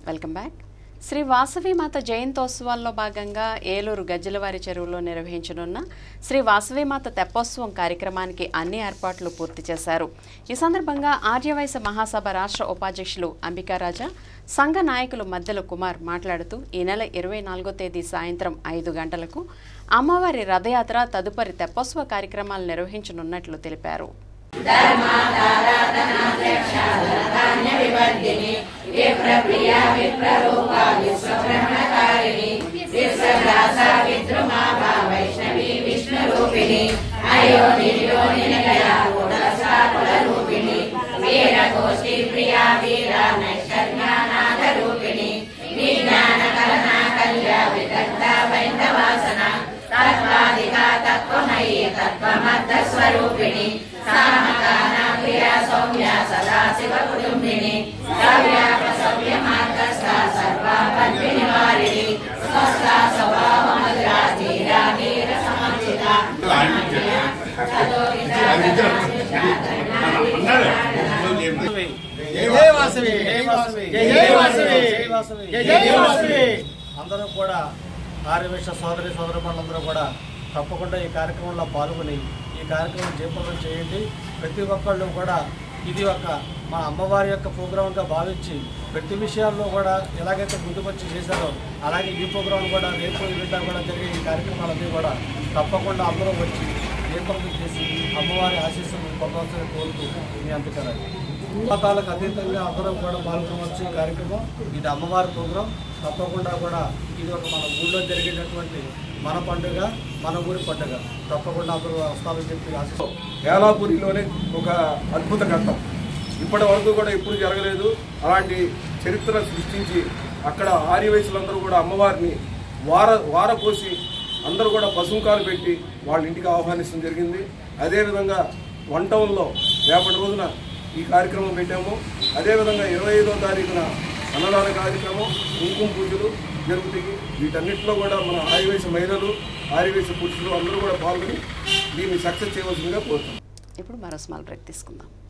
welcome back Sri Vasavimata జయంతోత్సవాల్లో భాగంగా ఏలూరు గజ్జలవారి చెరువులో నిర్వహించనున్న శ్రీ వాసవిమాత తెప్పోత్సవం కార్యక్రమానికి అన్ని ఏర్పాట్లు పూర్తి చేశారు ఈ సందర్భంగా ఆర్యవైశ్య మహాసభ రాష్ట్ర ఉపాధ్యక్షులు అంబికారాజా సంఘ నాయకులు మద్దెల కుమార్ మాట్లాడుతూ ఈ నెల ఇరవై నాలుగో తేదీ సాయంత్రం ఐదు గంటలకు అమ్మవారి రథయాత్ర తదుపరి తెప్పోత్సవ కార్యక్రమాలు నిర్వహించనున్నట్లు తెలిపారు జై వాసవి జై వాసవి జై వాసవి జై జై వాసవి అందరూ కూడా ఆర్యవేశ సోదరి సోదరమణులందరూ కూడా తప్పకుండా ఈ కార్యక్రమంలో పాల్గొని ఈ కార్యక్రమం జయప్రదం చేయండి ప్రతి ఒక్కళ్ళు కూడా ఇది ఒక మా అమ్మవారి యొక్క ప్రోగ్రాంగా భావించి ప్రతి విషయాల్లో కూడా ఎలాగైతే ముందుకొచ్చి చేశారో అలాగే ఈ ప్రోగ్రాం కూడా రేపు ఎల్లుండా కూడా జరిగే ఈ కార్యక్రమాలన్నీ కూడా తప్పకుండా అందరూ వచ్చి జయప్రదం చేసి అమ్మవారి ఆశీస్సులు పొందవలసిన కోరుతూ మీ అంతకరాలి మతాలకు అతీతంగా అందరం కూడా పాల్గొనవచ్చు ఈ కార్యక్రమం ఇది అమ్మవారి ప్రోగ్రాం తప్పకుండా కూడా ఇది ఒక మన ఊళ్ళో జరిగేటటువంటి మన పండుగ మన ఊరి పండుగ తప్పకుండా అందరూ వస్తారని చెప్పి ఆశిస్తాం వేలాపురిలోనే ఒక అద్భుత ఘట్టం ఇప్పటి వరకు కూడా ఎప్పుడు జరగలేదు అలాంటి చరిత్ర సృష్టించి అక్కడ ఆర్య వయసులందరూ కూడా అమ్మవారిని వార వారపోసి అందరూ కూడా పశువుకాలు పెట్టి వాళ్ళ ఇంటికి ఆహ్వానించడం జరిగింది అదేవిధంగా వన్ టౌన్లో రేపటి రోజున ఈ కార్యక్రమం పెట్టాము అదేవిధంగా ఇరవై ఐదో తారీఖున అన్నదాన కార్యక్రమం కుంకుమ పూజలు జరుగుతాయి వీటన్నిటిలో కూడా మన ఆర్యవైశ్య మహిళలు ఆర్యవైశ్య పురుషులు అందరూ కూడా పాల్గొని దీన్ని సక్సెస్ చేయవలసిందిగా కోరుతున్నాం ఇప్పుడు మరో స్మాల్ బ్రేక్ తీసుకుందాం